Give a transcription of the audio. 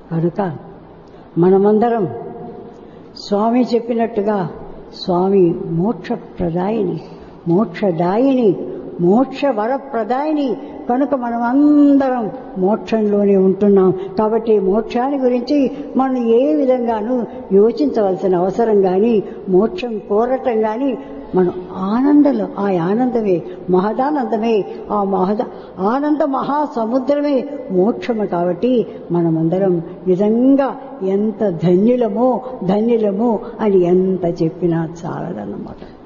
కనుక మనమందరం స్వామి చెప్పినట్టుగా స్వామి మోక్షప్రదాయిని మోక్షదాయిని మోక్ష వరప్రదాయిని కనుక మనం అందరం మోక్షంలోనే ఉంటున్నాం కాబట్టి మోక్షాన్ని గురించి మనం ఏ విధంగానూ యోచించవలసిన అవసరం కానీ మోక్షం కోరటం కానీ మనం ఆనందంలో ఆ ఆనందమే మహదానందమే ఆ మహద ఆనంద మహాసముద్రమే మోక్షము కాబట్టి మనమందరం నిజంగా ఎంత ధన్యులమో ధన్యులమో అని ఎంత చెప్పినా చాలదన్నమాట